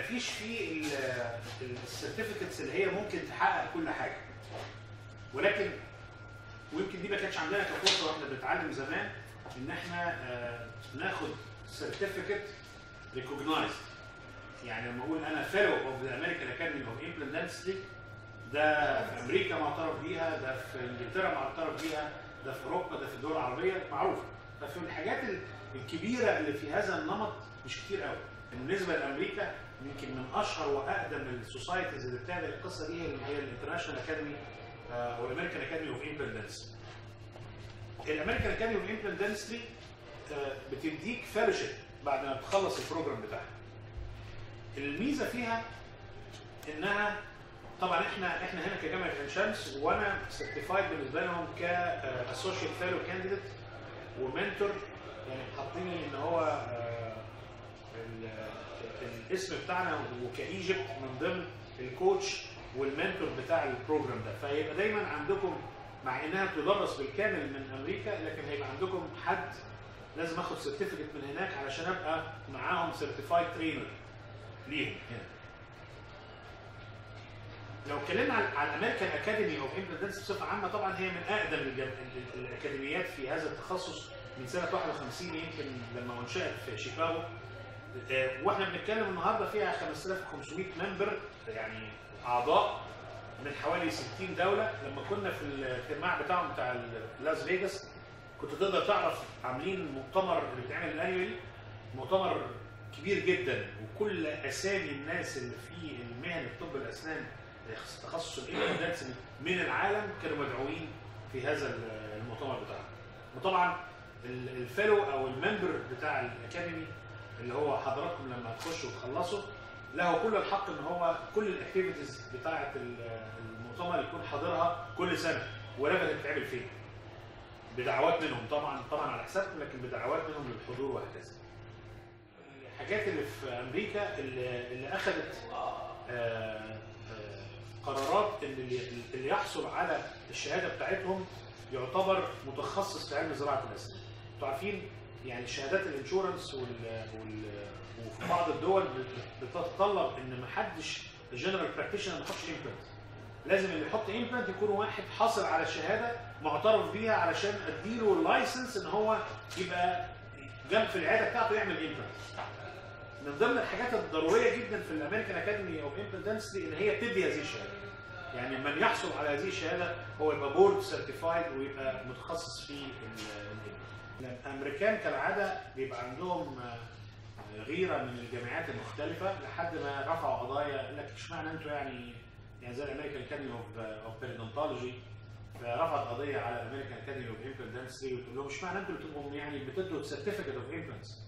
فيش فيه السيرتيفيكتس اللي هي ممكن تحقق كل حاجه ولكن ويمكن دي ما كانتش عندنا كفرصه واحنا بنتعلم زمان ان احنا آه، ناخد سيرتيفيكت ريكوجنايزد يعني لما اقول انا فيلو اوف ذا امريكان اكاديمي اوف امبلانت دنسيتي ده في امريكا معترف بيها ده في انجلترا معترف بيها ده في اوروبا ده في الدول العربيه معروفه ففي الحاجات ال- الكبيره اللي في هذا النمط مش كتير قوي بالنسبه لامريكا يمكن من اشهر واقدم السوسايتيز اللي بتعمل القصه دي اللي هي الانترناشونال اكاديمي او الامريكان اكاديمي اوف امبلانت الامريكان اكاديمي اوف امبلانت دنسيتي بتديك فيلوشيب بعد ما بتخلص البروجرام بتاعها الميزه فيها انها طبعا احنا احنا هنا كجامعه عين شمس وانا سيرتيفايد بالنسبه لهم كاسوشيت فيلو كانديديت ومنتور يعني حاطيني ان هو آه، ال- الاسم بتاعنا وكايجيبت من ضمن الكوتش والمنتور بتاع البروجرام ده فهيبقى دايما عندكم مع انها تدرس بالكامل من امريكا لكن هيبقى عندكم حد لازم اخد سيرتيفيكت من هناك علشان ابقى معاهم سيرتيفايد ترينر ليهم هنا لو اتكلمنا عن عن الامريكان اكاديمي اوف امبلانت بصفه عامه طبعا هي من اقدم الجم... ال- ال- الاكاديميات في هذا التخصص من سنه 51 يمكن لما انشات في شيكاغو آه، واحنا بنتكلم النهارده فيها 5500 ممبر يعني اعضاء من حوالي 60 دوله لما كنا في الاجتماع بتاعهم بتاع ال- لاس فيجاس كنت تقدر تعرف عاملين مؤتمر اللي بيتعمل الانيولي مؤتمر كبير جدا وكل اسامي الناس اللي في المهن الطب الاسنان تخصص الامبلانتس من العالم كانوا مدعوين في هذا المؤتمر بتاعهم وطبعا ال- الفيلو او الممبر بتاع الاكاديمي اللي هو حضراتكم لما تخشوا وتخلصوا له كل الحق ان هو كل الاكتيفيتيز بتاعه ال- المؤتمر يكون حاضرها كل سنه ولما تتعمل فين بدعوات منهم طبعا طبعا على حسابكم لكن بدعوات منهم للحضور وهكذا الحاجات اللي في امريكا اللي, اللي اخذت آه، آه، قرارات ان اللي, اللي يحصل على الشهاده بتاعتهم يعتبر متخصص في علم زراعه الاسنان. انتوا عارفين يعني شهادات الانشورنس وال, وال وفي بعض الدول بت- بتتطلب ان ما حدش الجنرال براكتيشنر ما يحطش امبلانت. لازم اللي يحط امبلانت يكون واحد حاصل على شهاده معترف بيها علشان اديله اللايسنس ان هو يبقى جنب في العياده بتاعته يعمل امبلانت. من ضمن الحاجات الضروريه جدا في الامريكان اكاديمي اوف امبلانتسي ان هي بتدي هذه الشهاده. يعني من يحصل على هذه الشهاده هو يبقى بورد سيرتيفايد ويبقى متخصص في ال- الامريكان كالعاده بيبقى عندهم آه، غيره من الجامعات المختلفه لحد ما رفعوا قضايا قال لك اشمعنى انتوا يعني يعني زي الامريكان اكاديمي اوف اوف بيريدونتولوجي فرفعت قضيه على الامريكان اكاديمي اوف امبلانتسي وتقول لهم اشمعنى انتوا اللي بتبقوا يعني بتدوا سيرتيفيكت اوف امبلانتس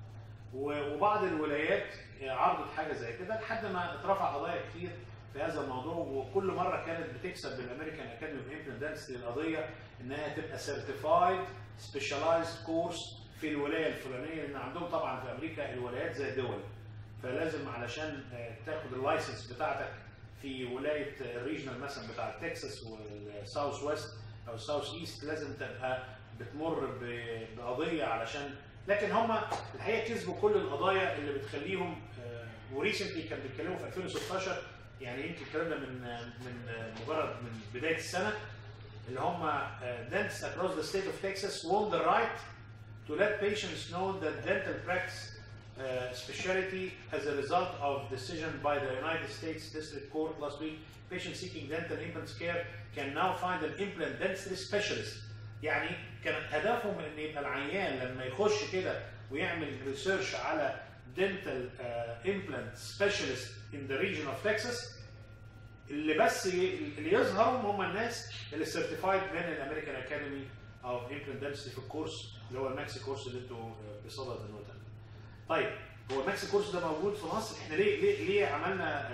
وبعض الولايات عرضت حاجه زي كده لحد ما اترفع قضايا كتير في هذا الموضوع وكل مره كانت بتكسب بالامريكان اكاديمي اوف امبلانت القضيه انها تبقى سيرتيفايد سبيشاليزد كورس في الولايه الفلانيه لان عندهم طبعا في امريكا الولايات زي الدول فلازم علشان آه، تاخد اللايسنس بتاعتك في ولايه الريجنال مثلا بتاع تكساس والساوث ويست او الساوث ايست لازم تبقى بتمر ب- بقضيه علشان لكن هم الحقيقه كسبوا كل القضايا اللي بتخليهم وريسنتلي كان بيتكلموا في 2016 يعني يمكن الكلام ده من آه، من آه، مجرد من بدايه السنه اللي هم dentists across the state of Texas won the right to let patients know that dental practice uh, specialty as a result of decision by the United States District Court last week. Patients seeking dental implants care can now find an implant dentistry specialist. يعني كان هدفهم ان يبقى العيان لما يخش كده ويعمل ريسيرش على dental uh, implant specialist in the region of Texas اللي بس ي- اللي يظهرهم هم الناس اللي سيرتيفايد من الامريكان اكاديمي اوف امبلانت دنسيتي في الكورس اللي هو الماكسي كورس اللي انتوا بصدد دلوقتي. طيب هو الماكسي كورس ده موجود في مصر احنا ليه ليه ليه عملنا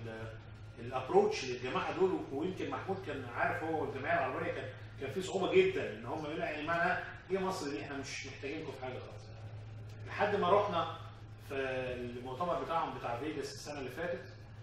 الابروتش للجماعه دول ويمكن محمود كان عارف هو والجمعيه العربيه كان كان في صعوبه جدا ان هم يقولوا يعني معنى ايه مصر دي احنا مش محتاجينكم في حاجه خالص. لحد ما رحنا في المؤتمر بتاعهم بتاع فيجاس السنه اللي فاتت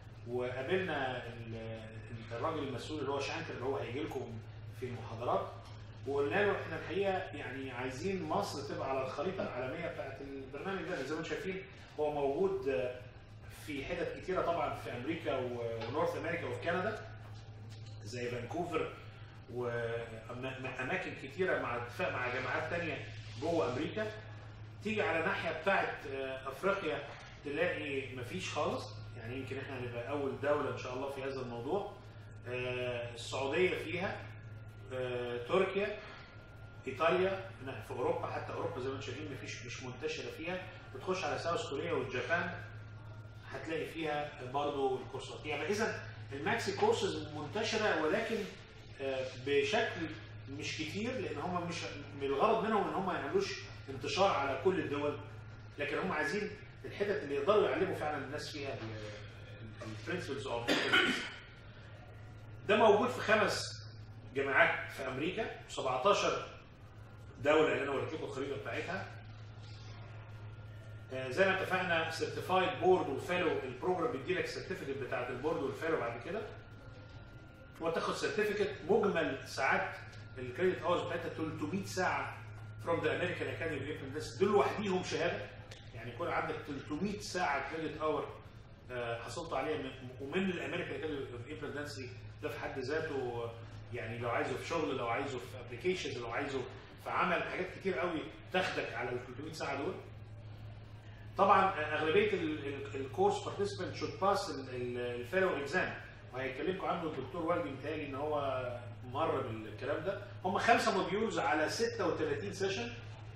وقابلنا ال- الراجل المسؤول اللي هو شانكر اللي هو هيجي لكم في المحاضرات وقلنا له احنا الحقيقه يعني عايزين مصر تبقى على الخريطه العالميه بتاعت البرنامج ده زي ما انتم شايفين هو موجود في حتت كتيره طبعا في امريكا ونورث امريكا وفي كندا زي فانكوفر واماكن كتيره مع اتفاق مع جامعات تانية جوه امريكا تيجي على الناحيه بتاعت آه، افريقيا تلاقي مفيش خالص يعني يمكن احنا هنبقى اول دوله ان شاء الله في هذا الموضوع آه، السعوديه فيها آه، تركيا ايطاليا هنا في اوروبا حتى اوروبا زي ما انتم شايفين مفيش مش منتشره فيها بتخش على ساوث كوريا والجابان هتلاقي فيها برضه الكورسات يعني اذا الماكسي كورسز منتشره ولكن آه، بشكل مش كتير لان هم مش من الغرض منهم ان هم ما يعملوش انتشار على كل الدول لكن هم عايزين الحتت اللي يقدروا يعلموا فعلا الناس فيها البرنسبلز اوف ده موجود في خمس جامعات في امريكا 17 دوله اللي انا وريت لكم الخريطه بتاعتها آه، زي ما اتفقنا سيرتيفايد بورد وفيلو البروجرام بيدي لك السيرتيفيكت بتاعت البورد والفيلو بعد كده وتاخد سيرتيفيكت مجمل ساعات الكريدت اورز بتاعتها 300 ساعه فروم ذا امريكان اكاديمي اوف امبلنتس دول لوحديهم شهاده يعني يكون عندك 300 ساعه كريدت اور حصلت عليها من ومن الامريكان اكاديمي اوف امبلنتس ده في حد ذاته يعني لو عايزه في شغل لو عايزه في ابلكيشنز لو عايزه في عمل حاجات كتير قوي تاخدك على ال 300 ساعه دول طبعا اغلبيه الكورس بارتيسيبنت شود باس الفيلو اكزام وهيكلمكم عنه الدكتور والدي متهيألي ان هو مر بالكلام ده هم خمسه موديولز على 36 سيشن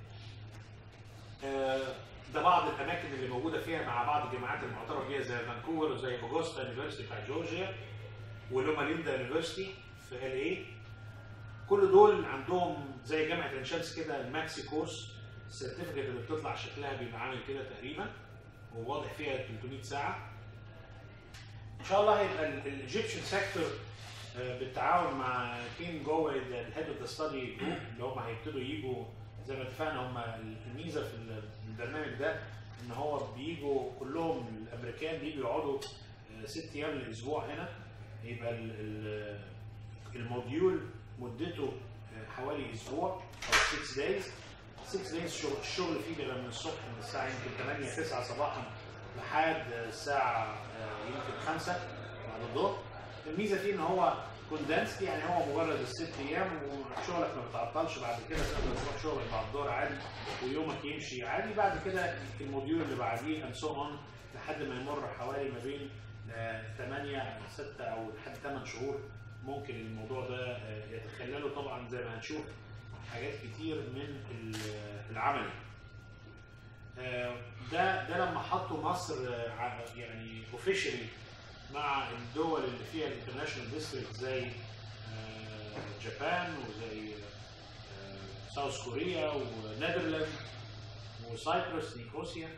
ده بعض الاماكن اللي موجوده فيها مع بعض الجامعات المعترف بيها زي فانكوفر وزي اوجوستا يونيفرستي بتاع جورجيا ولوما ليندا يونيفرستي في ال اي كل دول عندهم زي جامعه عين شمس كده الماكسي كورس السيرتيفيكت اللي بتطلع شكلها بيبقى عامل كده تقريبا وواضح فيها 300 ساعه ان شاء الله هيبقى الايجيبشن سيكتور بالتعاون مع كين جوه الهيد اوف ذا ستادي جروب اللي هم هيبتدوا يجوا زي ما اتفقنا هم الميزه في البرنامج ده ان هو بيجوا كلهم الامريكان بيجوا يقعدوا آه، ست ايام الاسبوع هنا يبقى ال- ال- الموديول مدته آه، حوالي اسبوع او 6 دايز 6 دايز شغل الشغل فيه بيبقى من الصبح من الساعه يمكن 8 9 صباحا لحد الساعه آه، يمكن 5 بعد الظهر الميزه فيه ان هو كوندنسد يعني هو مجرد الست ايام وشغلك ما بتعطلش بعد كده تقدر تروح شغلك بعد الظهر عادي ويومك يمشي عادي بعد كده الموديول اللي بعديه اند سو اون لحد ما يمر حوالي ما بين 8 6 او لحد 8 شهور ممكن الموضوع ده آه، يتخلله طبعا زي ما هنشوف حاجات كتير من ال- العملي آه، ده ده لما حطوا مصر آه، ع- يعني اوفيشالي مع الدول اللي فيها الانترناشونال ديستريكت زي آه، جابان وزي آه، ساوث كوريا ونيذرلاند وسايبرس نيكوسيا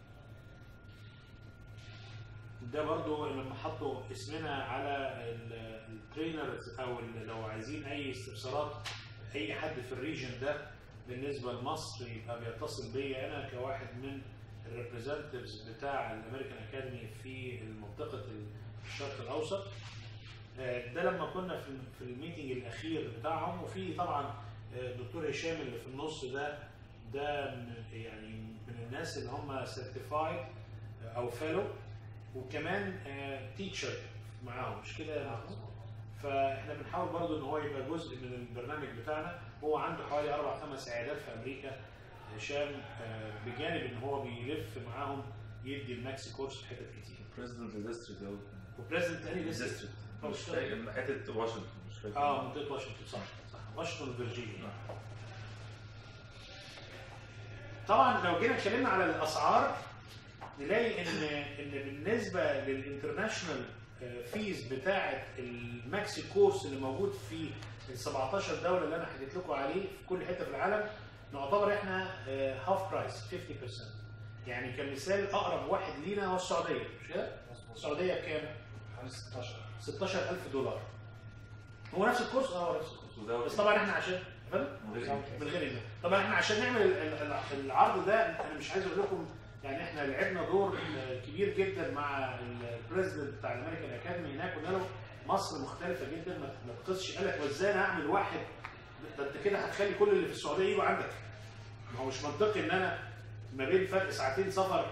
ده برضو لما حطوا اسمنا على الترينرز او ال- لو عايزين اي استفسارات اي حد في الريجن ده بالنسبه لمصر يبقى بيتصل بيا انا كواحد من الريبريزنتيفز بتاع الامريكان اكاديمي في منطقه الشرق الاوسط آه، ده لما كنا في في الميتنج الاخير بتاعهم وفي طبعا آه، الدكتور هشام اللي في النص ده ده من- يعني من الناس اللي هم سيرتيفايد او فيلو وكمان تيتشر معاهم مش كده يا محمود؟ فاحنا بنحاول برضو ان هو يبقى جزء من البرنامج بتاعنا هو عنده حوالي اربع خمس عيادات في امريكا هشام آه، بجانب ان هو بيلف معاهم يدي الماكسي كورس في حتت كتير بريزدنت الديستريكت او وبريزنت اني لسه ديستريكت هو مش اشتغل. فاكر حته واشنطن مش فاكر اه منطقه واشنطن صح صح واشنطن وفرجينيا طبعا لو جينا اتكلمنا على الاسعار نلاقي ان ان بالنسبه للانترناشونال فيز بتاعه الماكسي كورس اللي موجود في ال 17 دوله اللي انا حكيت لكم عليه في كل حته في العالم نعتبر احنا هاف برايس 50% يعني كمثال اقرب واحد لينا هو السعوديه مش كده؟ السعوديه بكام؟ حوالي 16 16000 دولار هو نفس الكورس اه هو نفس الكورس وده بس طبعا احنا عشان فاهم؟ من غير ده طبعا احنا عشان نعمل ال- ال- العرض ده انا مش عايز اقول لكم يعني احنا لعبنا دور آه، كبير جدا مع البريزدنت بتاع الامريكان اكاديمي هناك قلنا له مصر مختلفه جدا ما ما تقصش قال لك وازاي انا اعمل واحد ده انت كده هتخلي كل اللي في السعوديه يجوا عندك ما هو مش منطقي ان انا ما بين فرق ساعتين سفر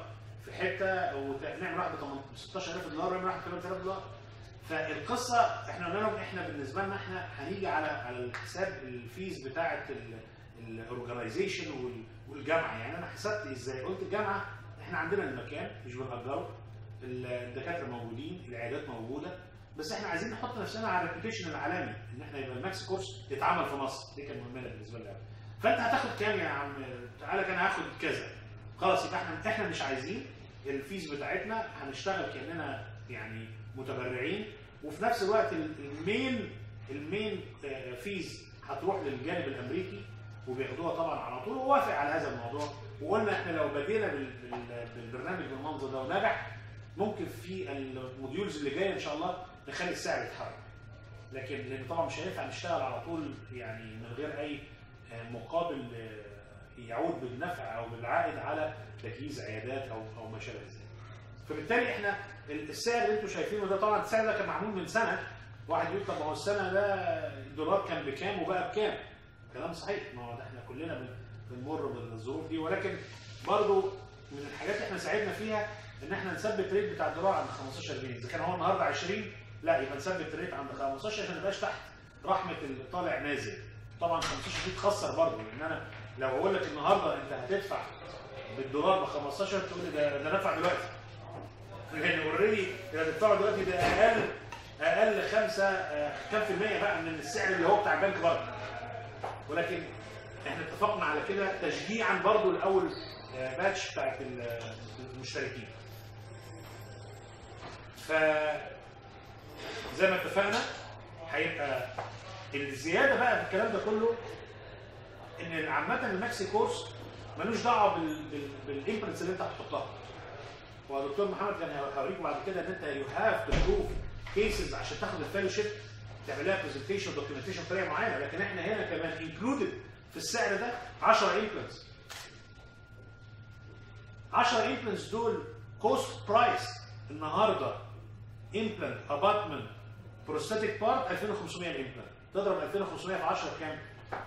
في حته ونعمل واحده 16000 دولار ونعمل واحده 8000 دولار فالقصه احنا قلنا لهم احنا بالنسبه لنا احنا هنيجي على على حساب الفيز بتاعه الاورجنايزيشن والجامعه يعني انا حسبت ازاي قلت الجامعه احنا عندنا المكان مش بنأجره الدكاتره موجودين العيادات موجوده بس احنا عايزين نحط نفسنا على الريبيوتيشن العالمي ان احنا يبقى الماكس كورس يتعمل في مصر دي كان مهمه بالنسبه لنا فانت هتاخد كام يا عم تعالى كان هاخد كذا خلاص يبقى احنا احنا مش عايزين الفيز بتاعتنا هنشتغل كاننا يعني متبرعين وفي نفس الوقت المين المين فيز هتروح للجانب الامريكي وبياخدوها طبعا على طول ووافق على هذا الموضوع وقلنا احنا لو بدينا بالبرنامج بالمنظر ده ونجح ممكن في الموديولز اللي جايه ان شاء الله نخلي السعر يتحرك لكن لان طبعا مش هينفع نشتغل على طول يعني من غير اي مقابل يعود بالنفع او بالعائد على تجهيز عيادات او او ما شابه ذلك. فبالتالي احنا السعر اللي انتم شايفينه ده طبعا السعر ده كان معمول من سنه واحد يقول طب ما هو السنه ده الدولار كان بكام وبقى بكام؟ كلام صحيح ما هو احنا كلنا بنمر بالظروف دي ولكن برضو من الحاجات اللي احنا ساعدنا فيها ان احنا نثبت ريت بتاع الدولار عند 15 جنيه اذا كان هو النهارده 20 لا يبقى نثبت ريت عند 15 عشان ما يبقاش تحت رحمه الطالع نازل طبعا 15 دي تخسر برضه لان انا لو اقول لك النهارده انت هتدفع بالدولار ب 15 تقول لي ده ده دفع دلوقتي لان اوريدي اللي هتدفعه دلوقتي ده اقل اقل خمسه كام في المية بقى من السعر اللي هو بتاع البنك برضه ولكن احنا اتفقنا على كده تشجيعا برضه لاول باتش بتاعت المشتركين ف زي ما اتفقنا هيبقى الزياده بقى في الكلام ده كله ان عامه الماكسي كورس ملوش دعوه بالامبرنس اللي انت هتحطها ودكتور محمد كان هيوريك بعد كده ان انت يو هاف تو بروف كيسز عشان تاخد الفيلوشيب تعمل لها برزنتيشن ودوكيومنتيشن بطريقه معينه لكن احنا هنا كمان انكلودد في السعر ده 10 امبلانتس 10 امبلانتس دول كوست برايس النهارده امبلانت اباتمنت بروستاتيك بارت 2500 الامبلانت تضرب 2500 في 10 بكام؟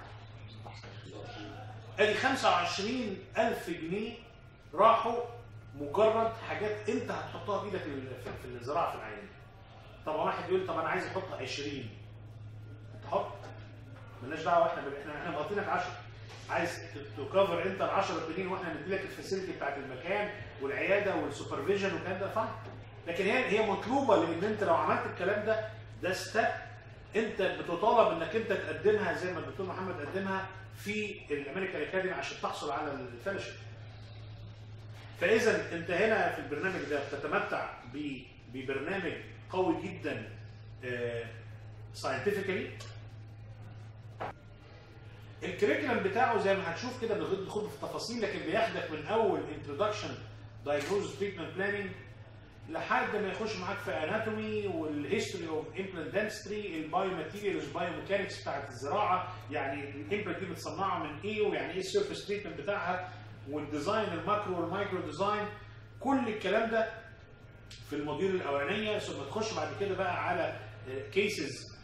ادي 25000 جنيه راحوا مجرد حاجات انت هتحطها بايدك في الزراعه في العيان طبعا واحد يقول طب انا عايز احط 20 انت حط مالناش دعوه احنا احنا احنا مغطينك 10 عايز تكفر انت ال 10 التانيين واحنا ندي لك الفاسيلتي بتاعت المكان والعياده والسوبرفيجن والكلام ده فاهم لكن هي هي مطلوبه لان انت لو عملت الكلام ده ده ستيب انت بتطالب انك انت تقدمها زي ما الدكتور محمد قدمها في الامريكان اكاديمي عشان تحصل على الفellowship. فاذا انت هنا في البرنامج ده بتتمتع ببرنامج قوي جدا ساينتفكالي الكريكولم بتاعه زي ما هتشوف كده بندخل في التفاصيل لكن بياخدك من اول انترودكشن دايجنوز تريتمنت بلاننج لحد ما يخش معاك في اناتومي والهيستوري اوف امبلانت دنستري البايو ماتيريالز بايو ميكانكس بتاعت الزراعه يعني الامبلانت دي متصنعه من ايه ويعني ايه السيرفيس تريتمنت بتاعها والديزاين الماكرو والمايكرو ديزاين كل الكلام ده في الموديول الاولانيه ثم تخش بعد كده بقى على كيسز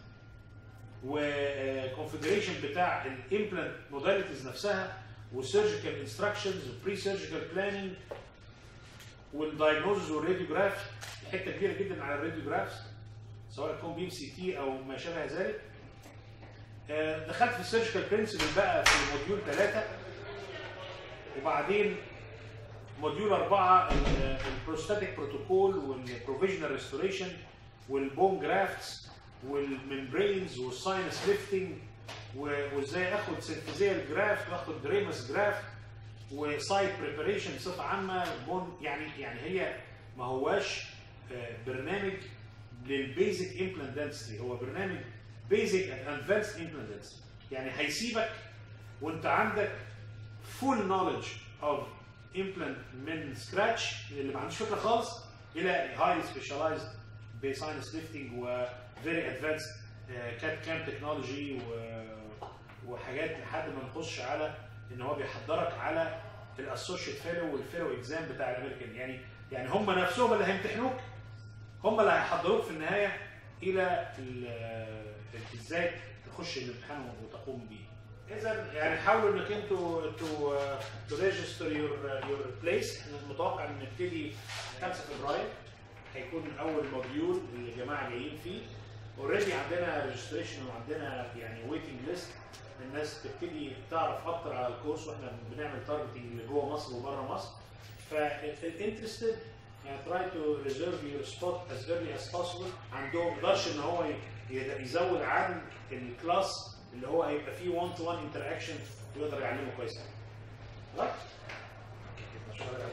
وكونفجريشن بتاع الامبلانت موداليتيز نفسها والسيرجيكال انستراكشنز وبري سيرجيكال بلاننج والدايجنوزز والراديوجراف حته كبيره جدا على الراديوجرافز سواء يكون بيم سي تي او ما شابه ذلك دخلت في السيرجيكال برنسبل بقى في موديول ثلاثه وبعدين موديول أربعة البروستاتيك بروتوكول والبروفيجنال ريستوريشن والبون جرافتس والممبرينز والساينس ليفتنج وازاي اخد سنتيزيال جرافت واخد دريمس جرافت وسايت بريباريشن بصفه عامه بون يعني يعني هي ما هواش برنامج للبيزك امبلانت دنسيتي هو برنامج بيزك اند ادفانسد امبلانت دنسيتي يعني هيسيبك وانت عندك فول نولج اوف امبلانت من سكراتش اللي ما عندوش فكره خالص الى هاي سبيشاليزد بساينس ليفتنج وفيري ادفانسد كات كام تكنولوجي وحاجات لحد ما نخش على ان هو بيحضرك على الاسوشيت فيلو والفيلو اكزام بتاع الامريكان يعني يعني هم نفسهم اللي هيمتحنوك هم اللي هيحضروك في النهايه الى ازاي تخش الامتحان وتقوم بيه اذا يعني حاولوا انك انتوا تو تو ريجستر يور يور بليس احنا متوقع ان نبتدي 5 فبراير هيكون اول موديول اللي الجماعه جايين فيه اوريدي عندنا ريجستريشن وعندنا يعني ويتنج ليست الناس تبتدي تعرف اكتر على الكورس واحنا بنعمل تارجتنج لجوه مصر وبره مصر فالانترستد يعني try to reserve your spot as early as possible عندهم ما يقدرش ان هو ي- يزود عن الكلاس اللي هو هيبقى فيه 1 to 1 interaction ويقدر يعلمه كويس قوي. خلاص؟